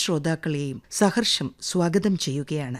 ശ്രോതാക്കളെയും സഹർഷം സ്വാഗതം ചെയ്യുകയാണ്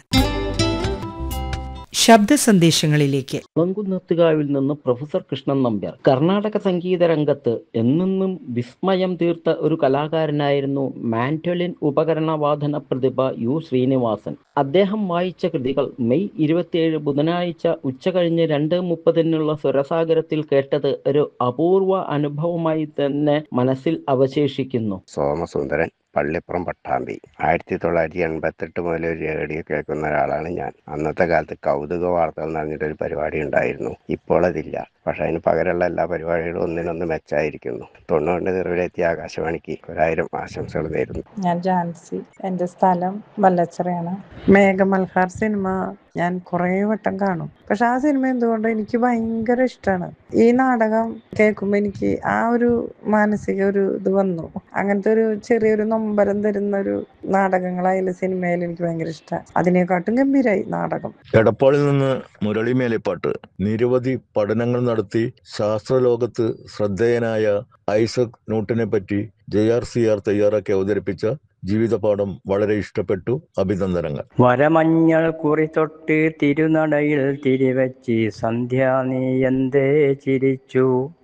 ശബ്ദ സന്ദേശങ്ങളിലേക്ക് കുളങ്കുന്നത്തുകാവിൽ നിന്ന് പ്രൊഫസർ കൃഷ്ണൻ നമ്പ്യാർ കർണാടക സംഗീത രംഗത്ത് എന്നെന്നും വിസ്മയം തീർത്ത ഒരു കലാകാരനായിരുന്നു മാൻഡോലിൻ ഉപകരണവാദന പ്രതിഭ യു ശ്രീനിവാസൻ അദ്ദേഹം വായിച്ച കൃതികൾ മെയ് ഇരുപത്തിയേഴ് ബുധനാഴ്ച ഉച്ചകഴിഞ്ഞ് രണ്ട് മുപ്പതിനുള്ള സ്വരസാഗരത്തിൽ കേട്ടത് ഒരു അപൂർവ അനുഭവമായി തന്നെ മനസ്സിൽ അവശേഷിക്കുന്നു സോമസുന്ദരൻ പള്ളിപ്പുറം പട്ടാമ്പി ആയിരത്തി തൊള്ളായിരത്തി എൺപത്തെട്ട് മുതൽ ഒരു റേഡിയോ കേൾക്കുന്ന ഒരാളാണ് ഞാൻ അന്നത്തെ കാലത്ത് കൗതുക വാർത്തകൾ എന്ന് പറഞ്ഞിട്ടൊരു പരിപാടി ഉണ്ടായിരുന്നു ഇപ്പോൾ അതില്ല പക്ഷെ അതിന് പകരമുള്ള എല്ലാ പരിപാടികളും ഒന്നിനൊന്ന് മെച്ചായിരിക്കുന്നു തൊണ്ണൂറിൻ്റെ നിറവിലെത്തിയ ആകാശവാണിക്ക് ഒരായിരം ആശംസകൾ നേരുന്നു ഞാൻ ജാൻസി എൻ്റെ സ്ഥലം വല്ലച്ചറയാണ് മേഘമൽഹാർ സിനിമ ഞാൻ കുറേ വട്ടം കാണും പക്ഷെ ആ സിനിമ എന്തുകൊണ്ട് എനിക്ക് ഭയങ്കര ഇഷ്ടമാണ് ഈ നാടകം കേൾക്കുമ്പോൾ എനിക്ക് ആ ഒരു മാനസിക ഒരു ഇത് വന്നു അങ്ങനത്തെ ഒരു ചെറിയൊരു നൊമ്പരം തരുന്ന ഒരു നാടകങ്ങളായാലും സിനിമയിലും എനിക്ക് ഭയങ്കര ഇഷ്ടമാണ് അതിനെക്കാട്ടും ഗംഭീരായി നാടകം എടപ്പാളിൽ നിന്ന് മുരളി മേലിപ്പാട്ട് നിരവധി പഠനങ്ങൾ നടത്തി ശാസ്ത്രലോകത്ത് ശ്രദ്ധേയനായ ഐസക് ന്യൂട്ടനെ പറ്റി ജെ ആർ സി ആർ തയ്യാറാക്കി അവതരിപ്പിച്ച ജീവിതപാഠം വളരെ ഇഷ്ടപ്പെട്ടു അഭിനന്ദനങ്ങൾ വരമഞ്ഞൾ കുറി തൊട്ട് തിരുനടയിൽ തിരിവെച്ച് സന്ധ്യ നീ എന്തേ ചിരിച്ചു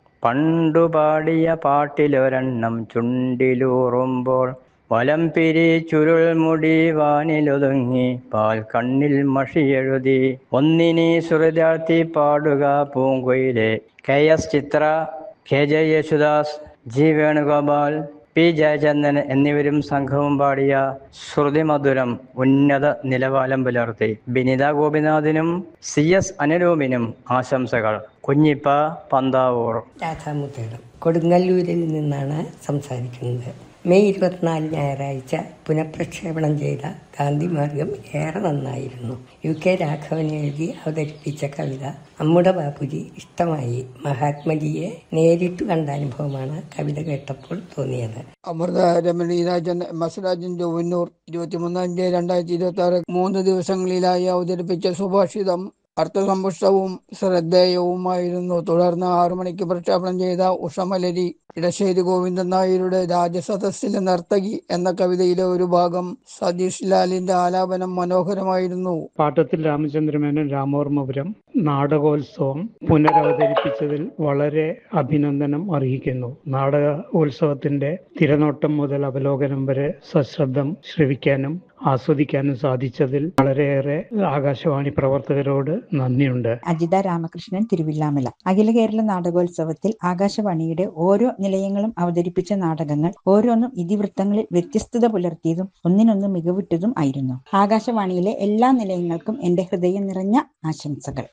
പണ്ടു പാടിയ പാട്ടിലൊരെണ്ണം ചുണ്ടിലൂറുമ്പോൾ വലം പിരി ചുരുൾമുടി വാനിലൊതുങ്ങി പാൽ കണ്ണിൽ മഷിയെഴുതി ഒന്നിനി സുഹൃദാർത്ഥി പാടുക പൂങ്കൊയിലെ K S Chithra K J Yesudas G Venugopal P Jayachandran എന്നിവരും സംഘവും പാടിയ ശ്രുതിമധുരം ഉന്നത നിലവാരം പുലർത്തി ബിനിത ഗോപിനാഥിനും സി എസ് അനുരൂപിനും ആശംസകൾ കുഞ്ഞിപ്പ പന്താവൂർ രാധാമുത്തേടം കൊടുങ്ങല്ലൂരിൽ നിന്നാണ് സംസാരിക്കുന്നത് മെയ് ഇരുപത്തിനാല് ഞായറാഴ്ച പുനഃപ്രക്ഷേപണം ചെയ്ത ഗാന്ധിമാർഗം ഏറെ നന്നായിരുന്നു യു കെ രാഘവൻ എഴുതി അവതരിപ്പിച്ച കവിത നമ്മുടെ ബാപ്പുജി ഇഷ്ടമായി മഹാത്മജിയെ നേരിട്ട് കണ്ട അനുഭവമാണ് കവിത കേട്ടപ്പോൾ തോന്നിയത് അമൃത രമണി രാജൻ മസരാജൻ ജോവന്നൂർ ഇരുപത്തിമൂന്ന് അഞ്ച് രണ്ടായിരത്തി ഇരുപത്തി ആറ് മൂന്ന് ദിവസങ്ങളിലായി അവതരിപ്പിച്ച സുഭാഷിതം അർത്ഥസമ്പുഷ്ടവും ശ്രദ്ധേയവുമായിരുന്നു തുടർന്ന് ആറു മണിക്ക് പ്രക്ഷേപണം ചെയ്ത ഉഷമലരി ഇടശ്ശേരി ഗോവിന്ദൻ നായരുടെ രാജസദസ്സിലെ നർത്തകി എന്ന കവിതയിലെ ഒരു ഭാഗം സതീഷ് ലാലിന്റെ ആലാപനം മനോഹരമായിരുന്നു പാട്ടത്തിൽ രാമചന്ദ്രമേനൻ രാമോർമ്മപുരം നാടകോത്സവം പുനരവതരിപ്പിച്ചതിൽ വളരെ അഭിനന്ദനം അറിയിക്കുന്നു നാടകോത്സവത്തിന്റെ തിരനോട്ടം മുതൽ അവലോകനം വരെ സശ്രദ്ധം ശ്രവിക്കാനും ആസ്വദിക്കാനും സാധിച്ചതിൽ വളരെയേറെ ആകാശവാണി പ്രവർത്തകരോട് നന്ദിയുണ്ട് അജിത രാമകൃഷ്ണൻ തിരുവില്ലാമല അഖില കേരള നാടകോത്സവത്തിൽ ആകാശവാണിയുടെ ഓരോ നിലയങ്ങളും അവതരിപ്പിച്ച നാടകങ്ങൾ ഓരോന്നും ഇതിവൃത്തങ്ങളിൽ വ്യത്യസ്തത പുലർത്തിയതും ഒന്നിനൊന്ന് മികവുറ്റതും ആയിരുന്നു ആകാശവാണിയിലെ എല്ലാ നിലയങ്ങൾക്കും എന്റെ ഹൃദയം നിറഞ്ഞ ആശംസകൾ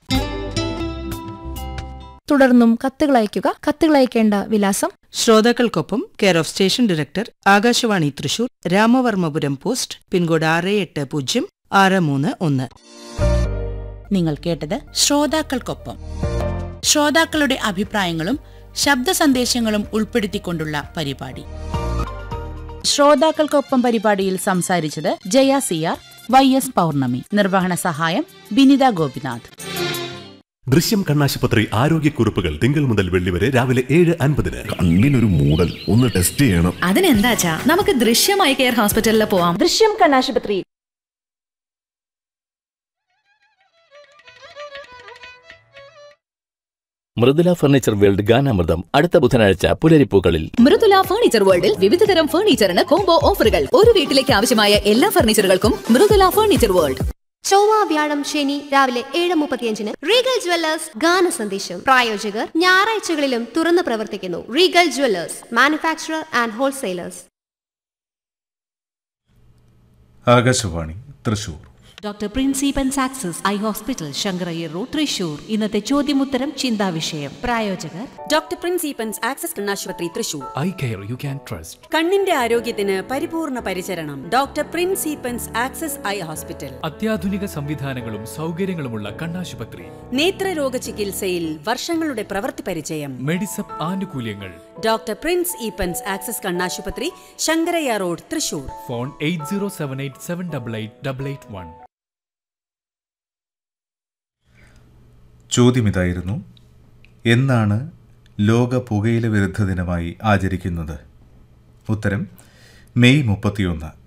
തുടർന്നും കത്തുകൾ അയയ്ക്കുക കത്തുകൾ അയക്കേണ്ട വിലാസം ശ്രോതാക്കൾക്കൊപ്പം care of station director Akashvani Thrissur Ramavarmapuram post pin code ആറ് എട്ട് പൂജ്യം ആറ് മൂന്ന് ഒന്ന് നിങ്ങൾ കേട്ടത് ശ്രോതാക്കൾക്കൊപ്പം ശ്രോതാക്കളുടെ അഭിപ്രായങ്ങളും ശബ്ദ സന്ദേശങ്ങളും ഉൾപ്പെടുത്തിക്കൊണ്ടുള്ള പരിപാടി ശ്രോതാക്കൾക്കൊപ്പം പരിപാടിയിൽ സംസാരിച്ചത് Jaya C R Y S Pournami നിർവഹണ സഹായം ബിനിത ഗോപിനാഥ് ദൃശ്യം കണ്ണാശുപത്രി ആരോഗ്യക്കുറിപ്പുകൾ തിങ്കൾ മുതൽ വെള്ളി വരെ രാവിലെ ഏഴ് അൻപതിന് കണ്ണിനൊരു മൂടൽ ഒന്ന് ടെസ്റ്റ് ചെയ്യണം അതിനെന്താച്ചാ നമുക്ക് ദൃശ്യമായി കെയർ ഹോസ്പിറ്റലിൽ പോവാം ദൃശ്യം കണ്ണാശുപത്രി മൃദുല ഫർണിച്ചർ വേൾഡ് ഗാനാമൃതം അടുത്ത ബുധനാഴ്ച പുലരിപ്പൂക്കളിൽ മൃദുല ഫർണിച്ചർ വേൾഡിൽ വിവിധതരം ഫർണിച്ചറിന് കോംബോ ഓഫറുകൾ ഒരു വീട്ടിലേക്ക് ആവശ്യമായ എല്ലാ ഫർണിച്ചറുകൾക്കും മൃദുല ഫർണിച്ചർ വേൾഡ് ചൊവ്വ വ്യാഴം ശനി രാവിലെ ഏഴ് മുപ്പത്തിയഞ്ചിന് റീഗൽ ജ്വല്ലേഴ്സ് ഗാന സന്ദേശം പ്രായോജകർ ഞായറാഴ്ചകളിലും തുറന്നു പ്രവർത്തിക്കുന്നു Regal jewellers manufacturer and wholesalers Akashvani Thrissur doctor Principan access eye hospital Sankarayyar road Thrissur ഇന്നത്തെ ചോദ്യമുത്തരം ചിന്താവിഷയം പ്രായോജകർ ഡോക്ടർ പ്രിൻസിപ്പൻസ് ആക്സസ് കണ്ണാശുപത്രി Thrissur eye care you can trust കണ്ണിന്റെ ആരോഗ്യത്തിന് പരിപൂർണ പരിചരണം doctor Principan's access eye hospital അത്യാധുനിക സംവിധാനങ്ങളും സൗകര്യങ്ങളുമുള്ള കണ്ണാശുപത്രി നേത്രരോഗ ചികിത്സയിൽ വർഷങ്ങളുടെ പ്രവൃത്തി പരിചയം മെഡിസപ്പ് ആനുകൂല്യങ്ങൾ ഡോക്ടർ പ്രിൻസ് ഈപ്പൻസ് ആക്സസ് കണ്ണാശുപത്രി Sankarayya road Thrissur phone eight zero seven eight seven double eight double eight one ചോദ്യം ഇതായിരുന്നു എന്നാണ് ലോക പുകയില വിരുദ്ധ ദിനമായി ആചരിക്കുന്നത് ഉത്തരം മെയ് മുപ്പത്തിയൊന്ന്